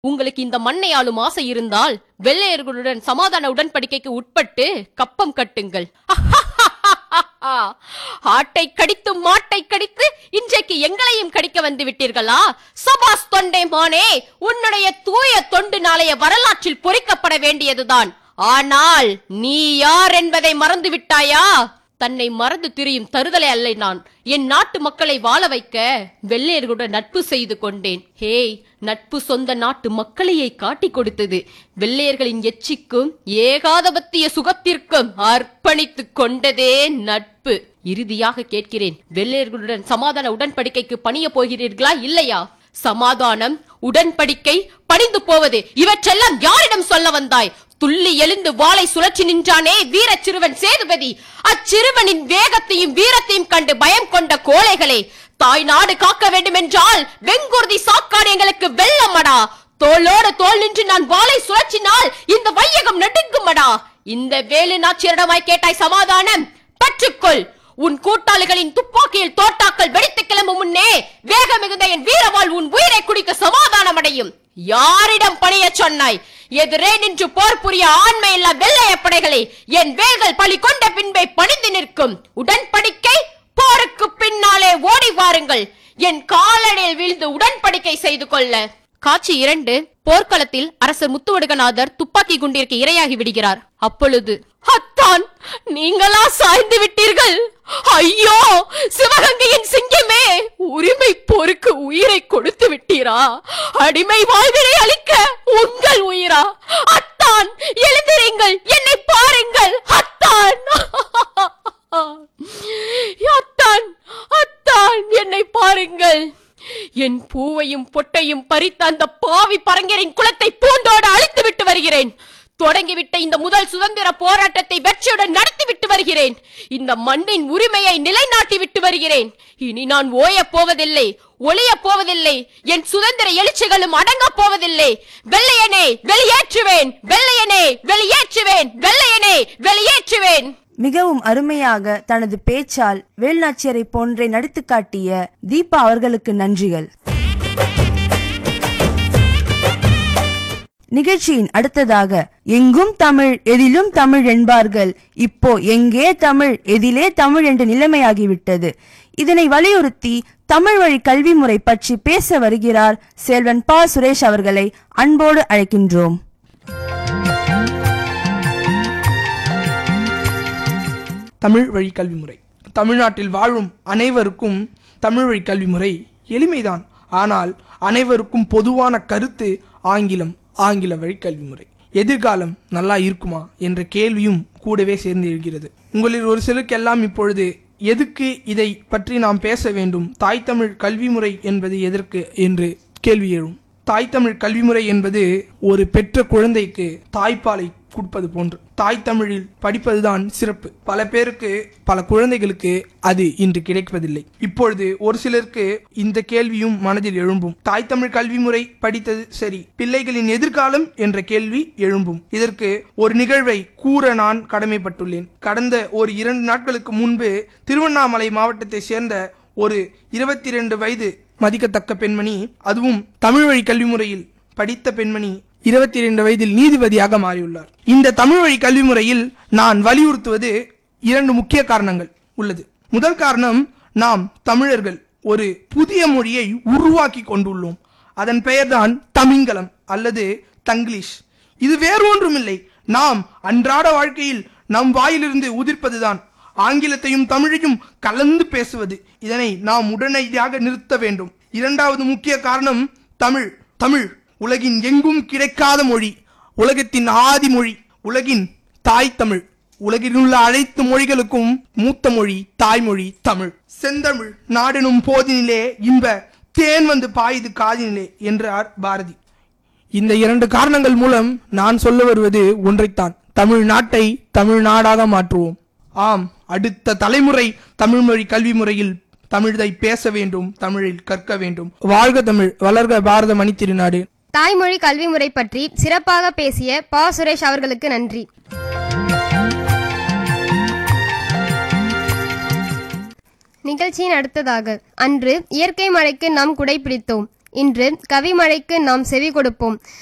உங்களுக்கு இந்த மண்ணை ஆளும் ஆசை இருந்தால் வெள்ளையர்களுடன் சமாதான உடன்படிக்கைக்கு உட்பட்டு கப்பம் கட்டுங்கள் ஆட்டை கடித்து மாட்டை கடித்து இன்றைக்கு எங்களையும் கடிக்க வந்து விட்டீர்களா சபாஸ் தொண்டை மானே உன்னுடைய தூய தொண்டு நாளைய வரலாற்றில் பொறிக்கப்பட வேண்டியதுதான் ஆனால் நீ யார் என்பதை மறந்து விட்டாயா தன்னை மறந்து திரியும் தருதலை அல்ல நான் என் நாட்டு மக்களை வாழ வைக்க வெள்ளையர்களுடன் நட்பு செய்து கொண்டேன் ஹேய் நட்பு சொந்த நாட்டு மக்களையே காட்டிக் கொடுத்தது வெள்ளையர்களின் எச்சிக்கும் ஏகாதபத்திய சுகத்திற்கும் அர்ப்பணித்துக் கொண்டதே நட்பு இறுதியாக கேட்கிறேன் வெள்ளையர்களுடன் சமாதான உடன்படிக்கைக்கு பணிய போகிறீர்களா இல்லையா சமாதானம் உடன்படிக்கை பணிந்து போவது இவற்றெல்லாம் யாரிடம் சொல்ல வந்தாய் துள்ளி எழுந்து வாளை சுழற்றி நின்றானே வீரச் சிறுவன் சேதுபதி அச்சிறுவனின் வேகத்தையும் வீரத்தையும் கண்டு பயம் கொண்ட கோழைகளே தாய் நாடு காக்க வேண்டும் என்றால் வெங்குருதி சாக்காடு எங்களுக்கு வெள்ளமடா தோளோடு தோல் நின்று நான் வாளை சுழற்றினால் இந்த வையகம் நடுங்குமடா இந்த வேலு நாச்சியரிடமாய் கேட்டாய் சமாதானம் பற்றுக்கொள் உன் கூட்டாளிகளின் துப்பாக்கியில் தோட்டாக்கள் வெடித்து கிளம்பும் முன்னே வேக மிகுந்த என் வீரவாள் உன் உயிரை குடிக்க சமாதானம் அடையும் யாரிடம் பணிய சொன்னாய் எதிரே நின்று போர் புரிய ஆண்மையில்லா வெள்ளைய படைகளை என் வேல்கள் பழி கொண்ட பின்பே பணிந்து நிற்கும் உடன்படிக்கை போருக்கு பின்னாலே ஓடி வாருங்கள் என் காலடியில் வீழ்ந்து உடன்படிக்கை செய்து கொள்ள காட்சி இரண்டு போர்க்களத்தில் அரசர் முத்துவடுகநாதர் துப்பாக்கி குண்டிற்கு இரையாகி விடுகிறார் அப்பொழுது அத்தான் நீங்களா சாய்ந்து விட்டீர்கள் ஐயோ சிவகங்கையின் சிங்கமே உரிமை போருக்கு உயிரை கொடுத்து விட்டீரா அடிமை வாழ்வினை அளிக்க உங்கள் உயிரா அத்தான் எழுந்திருங்கள் என்னை பாருங்கள் அத்தான் அத்தான் அத்தான் என்னை பாருங்கள் என் பூவையும் பொட்டையும் பறித்த அந்த பாவி பரங்கரின் குலத்தை பூண்டோடு அழித்து விட்டு வருகிறேன் தொடங்கிவிட்ட இந்த முதல் சுதந்திர போராட்டத்தை வெற்றியுடன் நடத்திவிட்டு வருகிறேன் இந்த மண்ணின் உரிமையை நிலைநாட்டி விட்டு வருகிறேன் இனி நான் ஓயப் போவதில்லை ஒளியப் போவதில்லை என் சுதந்திர எழுச்சிகளும் அடங்கப் போவதில்லை வெள்ளையனே வெளியேற்றுவேன் வெள்ளையனே வெளியேற்றுவேன் வெள்ளையனே வெளியேற்றுவேன் மிகவும் அருமையாக தனது பேச்சால் வேல்நாச்சியரை போன்றே நடித்து காட்டிய தீபா அவர்களுக்கு நன்றிகள் நிகழ்ச்சியின் அடுத்ததாக எங்கும் தமிழ் எதிலும் தமிழ் என்பார்கள் இப்போ எங்கே தமிழ் எதிலே தமிழ் என்ற நிலைமையாகிவிட்டது இதனை வலியுறுத்தி தமிழ் வழி கல்வி முறை பற்றி பேச வருகிறார் செல்வன் பா சுரேஷ் அவர்களை அன்போடு அழைக்கின்றோம் தமிழ் வழி கல்வி முறை தமிழ்நாட்டில் வாழும் அனைவருக்கும் தமிழ் வழி கல்வி முறை எளிமைதான் ஆனால் அனைவருக்கும் பொதுவான கருத்து ஆங்கிலம் ஆங்கில வழி கல்வி முறை எதிர்காலம் நல்லா இருக்குமா என்ற கேள்வியும் கூடவே சேர்ந்து எழுகிறது உங்களில் ஒரு சிலருக்கெல்லாம் இப்பொழுது எதுக்கு இதை பற்றி நாம் பேச வேண்டும் தாய் தமிழ் கல்வி முறை என்பது எதற்கு என்று கேள்வி எழும் தாய் தமிழ் கல்வி முறை என்பது ஒரு பெற்ற குழந்தைக்கு தாய்ப்பாலை கொடுப்பது போன்று தாய் தமிழில் படிப்பதுதான் சிறப்பு பல பேருக்கு பல குழந்தைகளுக்கு அது இன்று கிடைப்பதில்லை இப்பொழுது ஒரு சிலருக்கு இந்த கேள்வியும் மனதில் எழும்பும் தாய் தமிழ் கல்வி முறை படித்தது சரி பிள்ளைகளின் எதிர்காலம் என்ற கேள்வி எழும்பும் இதற்கு ஒரு நிகழ்வை கூற நான் கடமைப்பட்டுள்ளேன் கடந்த ஒரு இரண்டு நாட்களுக்கு முன்பு திருவண்ணாமலை மாவட்டத்தை சேர்ந்த ஒரு இருபத்தி ரெண்டு வயது மதிக்கத்தக்க பெண்மணி அதுவும் தமிழ் வழி கல்வி முறையில் படித்த பெண்மணி இருபத்தி இரண்டு வயதில் நீதிபதியாக மாறியுள்ளார் இந்த தமிழ் வழி கல்வி முறையில் நான் வலியுறுத்துவது இரண்டு முக்கிய காரணங்கள் உள்ளது முதல் காரணம் நாம் தமிழர்கள் ஒரு புதிய மொழியை உருவாக்கி கொண்டுள்ளோம் அதன் பெயர்தான் தமிங்கலம் அல்லது தங்கிலீஷ் இது வேறு ஒன்றுமில்லை நாம் அன்றாட வாழ்க்கையில் நம் வாயிலிருந்து உதிர்ப்பதுதான் ஆங்கிலத்தையும் தமிழையும் கலந்து பேசுவது இதனை நாம் உடனடியாக நிறுத்த வேண்டும் இரண்டாவது முக்கிய காரணம் தமிழ் தமிழ் உலகின் எங்கும் கிடைக்காத மொழி உலகத்தின் ஆதி மொழி உலகின் தாய் தமிழ் உலகில் உள்ள அனைத்து மொழிகளுக்கும் மூத்த மொழி தாய்மொழி தமிழ் செந்தமிழ் நாடெனும் போதினிலே இன்ப தேன் வந்து பாயுது காதினிலே என்றார் பாரதி இந்த இரண்டு காரணங்கள் மூலம் நான் சொல்ல வருவது ஒன்றைத்தான் தமிழ்நாட்டை தமிழ்நாடாக மாற்றுவோம் ஆம் அடுத்த தலைமுறை தமிழ் மொழி கல்வி முறையில் தமிழை பேச வேண்டும் தமிழில் கற்க வேண்டும் வாழ்க தமிழ் வளர்க பாரத மணி திருநாடு தாய்மொழி கல்வி முறை பற்றி சிறப்பாக பேசிய பா சுரேஷ் அவர்களுக்கு நன்றி நிகழ்ச்சியின் அடுத்ததாக அன்று இயற்கை மழைக்கு நாம் குடை பிடித்தோம் இன்று கவிமழைக்கு நாம் செவி கொடுப்போம்